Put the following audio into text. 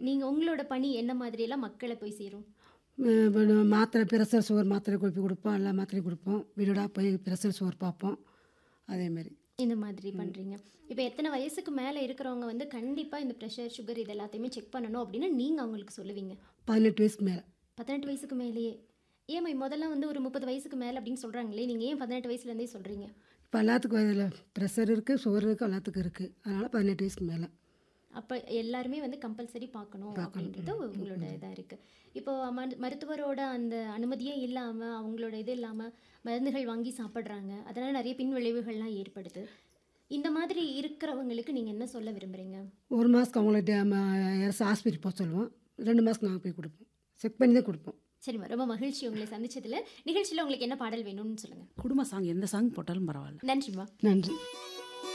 நீங்கள் உங்களோட பணி என்ன மாதிரியெல்லாம் மக்களை போய் சேரும் அஹ் இப்ப நம்ம மாத்திரை ப்ரெஷர் சுகர் மாத்திரை குழப்பி கொடுப்போம் எல்லா மாத்திரையும் கொடுப்போம் வீடோட போய் ப்ரெஷர் சுகர் பார்ப்போம் அதேமாரி இந்த மாதிரி பண்ணுறீங்க இப்போ எத்தனை வயசுக்கு மேலே இருக்கிறவங்க வந்து கண்டிப்பாக இந்த ப்ரெஷர் சுகர் இது எல்லாத்தையுமே செக் பண்ணணும் அப்படின்னு நீங்கள் அவங்களுக்கு சொல்லுவீங்க பதினெட்டு வயசுக்கு மேலே பதினெட்டு வயசுக்கு மேலேயே ஏமா முதல்ல வந்து ஒரு முப்பது வயசுக்கு மேலே அப்படின்னு சொல்கிறாங்களே நீங்கள் ஏன் பதினெட்டு வயசுலேருந்தே சொல்கிறீங்க இப்போ எல்லாத்துக்கும் அதில் ப்ரெஷர் இருக்குது சுகர் இருக்குது எல்லாத்துக்கும் இருக்குது அதனால் பதினெட்டு வயசுக்கு மேலே அப்போ எல்லாருமே வந்து கம்பல்சரி பார்க்கணும் அப்படின்றது உங்களோட இதாக இருக்குது இப்போ மரு- மருத்துவரோட அந்த அனுமதியே இல்லாமல் அவங்களோட இது இல்லாமல் மருந்துகள் வாங்கி சாப்பிட்றாங்க அதனால் நிறைய பின் விளைவுகள்லாம் ஏற்படுது இந்த மாதிரி இருக்கிறவங்களுக்கு நீங்கள் என்ன சொல்ல விரும்புகிறீங்க ஒரு மாதத்துக்கு அவங்கள யாராச்சும் ஹாஸ்பிட்டல் போக சொல்லுவோம் ரெண்டு மாதத்துக்கு நாங்கள் போய் கொடுப்போம் செக் பண்ணி தான் கொடுப்போம் சரிம்மா ரொம்ப மகிழ்ச்சி உங்களை சந்திச்சதுல நிகழ்ச்சியில் உங்களுக்கு என்ன பாடல் வேணும்னு சொல்லுங்கள் குடும்ப சாங் எந்த சாங் போட்டாலும் பரவாயில்ல நன்றிம்மா நன்றி